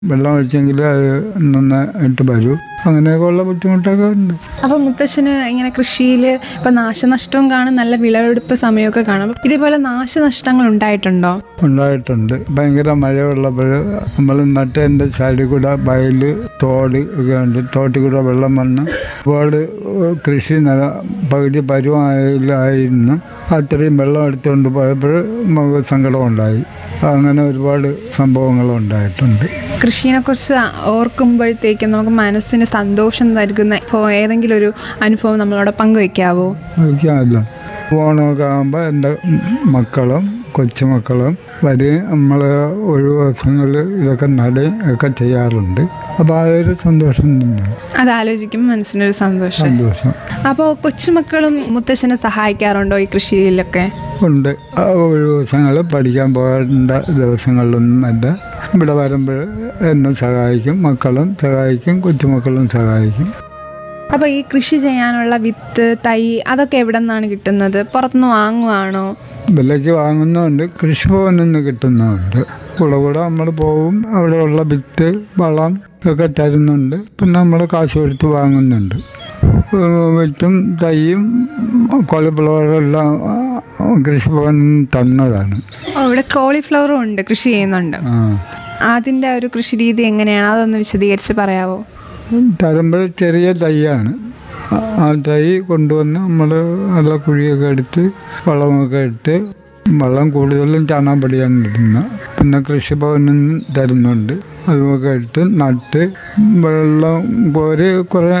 വെള്ളം ഒഴിച്ചെങ്കിൽ അത് നന്നായിട്ട് വരൂ അങ്ങനെയൊക്കെയുള്ള ബുദ്ധിമുട്ടൊക്കെ ഉണ്ട് അപ്പൊ മുത്തശ്ശന് ഇങ്ങനെ കൃഷിയിൽ ഇപ്പൊ നാശനഷ്ടവും കാണും നല്ല വിളവെടുപ്പ് സമയമൊക്കെ കാണും ഇതേപോലെ നാശനഷ്ടങ്ങൾ ഉണ്ടായിട്ടുണ്ടോ ഉണ്ടായിട്ടുണ്ട് ഭയങ്കര മഴയുള്ളപ്പോൾ നമ്മൾ നട്ടതിൻ്റെ സൈഡിൽ കൂടെ വയൽ തോട് ഒക്കെ ഉണ്ട് തോട്ടിൽ കൂടെ വെള്ളം വന്ന് ഒരുപാട് കൃഷി നില പകുതി പരുവായിരുന്നു അത്രയും വെള്ളം എടുത്തുകൊണ്ട് പോയപ്പോൾ നമുക്ക് സങ്കടമുണ്ടായി അങ്ങനെ ഒരുപാട് സംഭവങ്ങൾ ഉണ്ടായിട്ടുണ്ട് കൃഷിയെ കുറിച്ച് ഓർക്കുമ്പോഴത്തേക്കും നമുക്ക് മനസ്സിന് സന്തോഷം നൽകുന്ന ഇപ്പോൾ ഏതെങ്കിലും ഒരു അനുഭവം നമ്മളോട് പങ്കുവെക്കാവോ ഒഴിക്കാമല്ല ഓണമൊക്കെ ആകുമ്പോൾ എൻ്റെ മക്കളും കൊച്ചുമക്കളും വരികയും നമ്മൾ ഒഴിവ് ദിവസങ്ങളിൽ ഇതൊക്കെ നടുകയും ഒക്കെ ചെയ്യാറുണ്ട് അപ്പോൾ അതൊരു സന്തോഷം തന്നെയാണ് അതാലോചിക്കുമ്പോൾ മനസ്സിനൊരു സന്തോഷം സന്തോഷം അപ്പോൾ കൊച്ചുമക്കളും മുത്തശ്ശനെ സഹായിക്കാറുണ്ടോ ഈ കൃഷിയിലൊക്കെ ഉണ്ട് ആ ഒഴിവ് ദിവസങ്ങൾ പഠിക്കാൻ പോകേണ്ട ദിവസങ്ങളിലൊന്നും അല്ല ഇവിടെ വരുമ്പോൾ എന്നെ സഹായിക്കും മക്കളും സഹായിക്കും കൊച്ചുമക്കളും സഹായിക്കും അപ്പോൾ ഈ കൃഷി ചെയ്യാനുള്ള വിത്ത് തൈ അതൊക്കെ എവിടെ നിന്നാണ് കിട്ടുന്നത് പുറത്തുനിന്ന് വാങ്ങുവാണോ വിലയ്ക്ക് വാങ്ങുന്നുണ്ട് കൃഷിഭവനിൽ നിന്ന് കിട്ടുന്നുണ്ട് കൂടെ കൂടെ നമ്മൾ പോവും അവിടെയുള്ള വിത്ത് വളം ഒക്കെ തരുന്നുണ്ട് പിന്നെ നമ്മൾ കാശ് കൊടുത്ത് വാങ്ങുന്നുണ്ട് ഏഹ് വിത്തും തൈയും കോളിഫ്ലവറെല്ലാം കൃഷിഭവനിൽ നിന്ന് തന്നതാണ് ഓ, ഇവിടെ കോളിഫ്ലവറും ഉണ്ട് കൃഷി ചെയ്യുന്നുണ്ട് ആ അതിൻ്റെ ഒരു കൃഷി രീതി എങ്ങനെയാണ് അതൊന്ന് വിശദീകരിച്ച് പറയാവോ തരുമ്പോൾ ചെറിയ തൈയാണ് ആ- ആ തൈ കൊണ്ടുവന്ന് നമ്മൾ നല്ല കുഴിയൊക്കെ എടുത്ത് വളമൊക്കെ ഇട്ട് വെള്ളം കൂടുതലും ചാണകപ്പൊടിയാണ് ഇടുന്നത് പിന്നെ കൃഷിഭവനിൽ നിന്ന് തരുന്നുണ്ട് അതുമൊക്കെ ഇട്ട് നട്ട് വെള്ളം കോരി കുറേ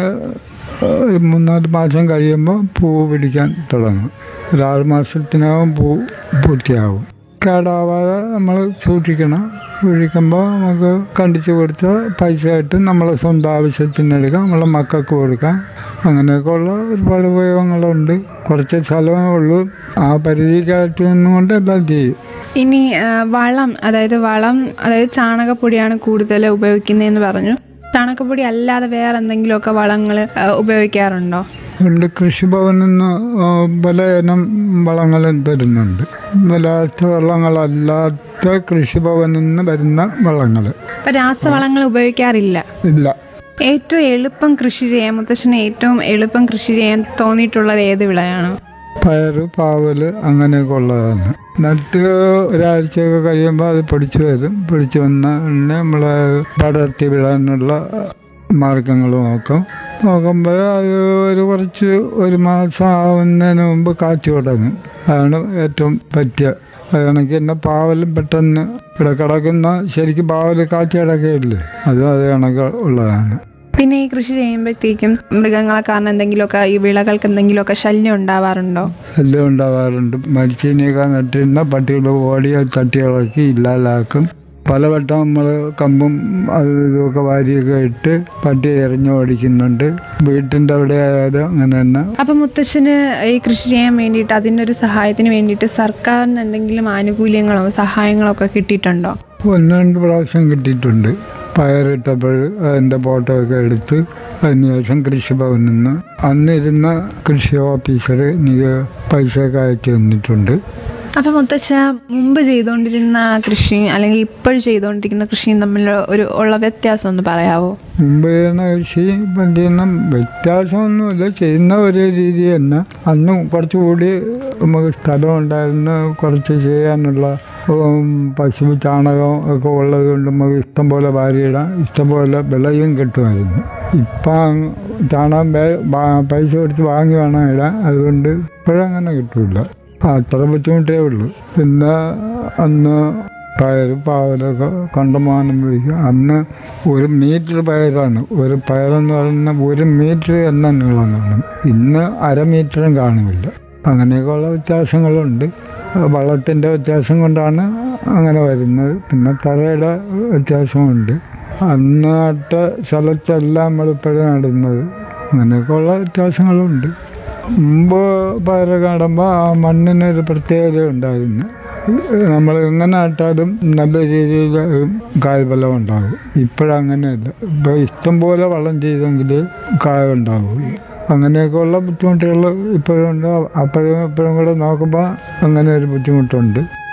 ഒരു മൂന്നാല് മാസം കഴിയുമ്പോൾ പൂ പിടിക്കാൻ തുടങ്ങും ഒരു ആറ് മാസത്തിനകം പൂ പൂർത്തിയാവും കേടാവാതെ നമ്മൾ സൂക്ഷിക്കണം സൂക്ഷിക്കുമ്പോൾ നമുക്ക് കണ്ടിച്ച് കൊടുത്ത് പൈസ ആയിട്ട് നമ്മളെ സ്വന്തം ആവശ്യത്തിന് എടുക്കാം നമ്മളെ മക്കൾക്ക് കൊടുക്കാം അങ്ങനെയൊക്കെ ഉള്ള ഒരുപാട് ഉപയോഗങ്ങളുണ്ട് കുറച്ച് സ്ഥലമേ ഉള്ളൂ ആ പരിധിക്കകത്ത് നിന്നുകൊണ്ട് എല്ലാം ചെയ്യും ഇനി ആ, വളം അതായത് വളം അതായത് ചാണകപ്പൊടിയാണ് കൂടുതൽ ഉപയോഗിക്കുന്നതെന്ന് പറഞ്ഞു ചാണകപ്പൊടി അല്ലാതെ വേറെ എന്തെങ്കിലുമൊക്കെ വളങ്ങൾ ഉപയോഗിക്കാറുണ്ടോ ഉണ്ട് കൃഷിഭവനിൽ നിന്ന് ആ, പല ഇനം വളങ്ങളും തരുന്നുണ്ട് വല്ലാത്ത വളങ്ങളല്ലാത്ത കൃഷിഭവനിൽ നിന്ന് വരുന്ന വളങ്ങൾ ഇപ്പം രാസവളങ്ങൾ ഉപയോഗിക്കാറില്ല ഇല്ല ഏറ്റവും എളുപ്പം കൃഷി ചെയ്യാൻ മുത്തശ്ശന് ഏറ്റവും എളുപ്പം കൃഷി ചെയ്യാൻ തോന്നിയിട്ടുള്ളത് ഏത് വിളയാണ് പയറ് പാവല് അങ്ങനെയൊക്കെ ഉള്ളതാണ് നട്ട് ഒരാഴ്ചയൊക്കെ കഴിയുമ്പോൾ അത് പൊടിച്ച് വരും പൊടിച്ച് വന്ന ഉടനെ നമ്മൾ പടർത്തി വിടാനുള്ള മാർഗങ്ങൾ നോക്കും നോക്കുമ്പോൾ അത് ഒരു കുറച്ച് ഒരു മാസം ആവുന്നതിന് മുമ്പ് കാറ്റ് തുടങ്ങും അതാണ് ഏറ്റവും പറ്റിയ അത് കണക്ക് തന്നെ പാവലും പെട്ടെന്ന് ഇവിടെ കിടക്കുന്ന ശരിക്കും പാവല് കാറ്റ് കിടക്കുകയില്ലേ അതും അത് കണക്ക് ഉള്ളതാണ് പിന്നെ ഈ കൃഷി ചെയ്യുമ്പോഴത്തേക്കും മൃഗങ്ങളെ കാരണം എന്തെങ്കിലുമൊക്കെ ഈ വിളകൾക്ക് എന്തെങ്കിലുമൊക്കെ ശല്യം ഉണ്ടാവാറുണ്ടോ എല്ലാം ഉണ്ടാവാറുണ്ട് മരിച്ചതിനേക്കാൾ നട്ടിരുന്ന പട്ടികൾ ഓടി അത് തട്ടിയിളക്കി ഇല്ലാലാക്കും പലവട്ടം നമ്മൾ കമ്പും അത് ഇതൊക്കെ വാരിയൊക്കെ ഇട്ട് പട്ടി എറിഞ്ഞ് ഓടിക്കുന്നുണ്ട് വീട്ടിൻ്റെ അവിടെ ആയാലും അങ്ങനെ തന്നെ അപ്പം മുത്തശ്ശന് ഈ കൃഷി ചെയ്യാൻ വേണ്ടിയിട്ട് അതിനൊരു സഹായത്തിന് വേണ്ടിയിട്ട് സർക്കാരിന് എന്തെങ്കിലും ആനുകൂല്യങ്ങളോ സഹായങ്ങളോ ഒക്കെ കിട്ടിയിട്ടുണ്ടോ ഒന്ന് രണ്ട് പ്രാവശ്യം കിട്ടിയിട്ടുണ്ട് പയറിട്ടപ്പോൾ അതിൻ്റെ ഫോട്ടോ ഒക്കെ എടുത്ത് അതിനുശേഷം കൃഷിഭവനിൽ നിന്ന് അന്നിരുന്ന കൃഷി ഓഫീസർ എനിക്ക് പൈസ ഒക്കെ അയച്ചു തന്നിട്ടുണ്ട് അപ്പം മുത്തശ്ശ മുമ്പ് ചെയ്തുകൊണ്ടിരുന്ന കൃഷി അല്ലെങ്കിൽ ഇപ്പോൾ ചെയ്തുകൊണ്ടിരിക്കുന്ന കൃഷിയും തമ്മിൽ ഒരു ഉള്ള വ്യത്യാസം ഒന്ന് പറയാവോ മുമ്പ് ചെയ്യുന്ന കൃഷി ഇപ്പം ചെയ്യുന്ന വ്യത്യാസമൊന്നുമില്ല ചെയ്യുന്ന ഒരേ രീതി തന്നെ അന്ന് കുറച്ചുകൂടി നമുക്ക് സ്ഥലം ഉണ്ടായിരുന്നു കുറച്ച് ചെയ്യാനുള്ള ഉം, പശു ചാണകം ഒക്കെ ഉള്ളത് കൊണ്ട് നമുക്ക് ഇഷ്ടം പോലെ വാരിയിടാം ഇഷ്ടം പോലെ വിളയും കിട്ടുമായിരുന്നു ഇപ്പം ചാണകം വേ- വാ- പൈസ കൊടുത്ത് വാങ്ങി വേണം ഇടാൻ അതുകൊണ്ട് ഇപ്പോഴങ്ങനെ കിട്ടില്ല അത്ര ബുദ്ധിമുട്ടേ ഉള്ളൂ പിന്നെ അന്ന് പയർ പാവലൊക്കെ കണ്ടമാനം പിടിക്കും അന്ന് ഒരു മീറ്റർ പയറാണ് ഒരു പയറെന്ന് പറഞ്ഞാൽ ഒരു മീറ്റർ തന്നെ നീളം കാണും ഇന്ന് അര മീറ്ററും കാണുമില്ല അങ്ങനെയൊക്കെയുള്ള വ്യത്യാസങ്ങളുണ്ട് വള്ളത്തിൻ്റെ വ്യത്യാസം കൊണ്ടാണ് അങ്ങനെ വരുന്നത് പിന്നെ തറയുടെ വ്യത്യാസമുണ്ട് അന്ന് നട്ട സ്ഥലത്തെല്ലാം നമ്മളിപ്പോഴും നടുന്നത് അങ്ങനെയൊക്കെയുള്ള വ്യത്യാസങ്ങളുണ്ട് മുമ്പ് പയറ് കാണുമ്പോൾ ആ മണ്ണിനൊരു പ്രത്യേകത ഉണ്ടായിരുന്നു നമ്മൾ എങ്ങനെ നട്ടാലും നല്ല രീതിയിൽ കായ്ഫലം ഉണ്ടാകും ഇപ്പോഴങ്ങനെയല്ല ഇപ്പോൾ ഇഷ്ടം പോലെ വളം ചെയ്തെങ്കിൽ കായ ഉണ്ടാവുള്ളൂ അങ്ങനെയൊക്കെയുള്ള ബുദ്ധിമുട്ടുകൾ ഇപ്പോഴും ഉണ്ട് അപ്പോഴും ഇപ്പോഴും കൂടെ നോക്കുമ്പോൾ അങ്ങനെ ഒരു ബുദ്ധിമുട്ടുണ്ട്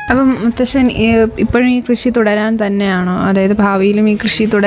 അപ്പം മുത്തശ്ശൻ ഈ- ഇപ്പോഴും ഈ കൃഷി തുടരാൻ തന്നെയാണോ അതായത് ഭാവിയിലും ഈ കൃഷി തുടരാൻ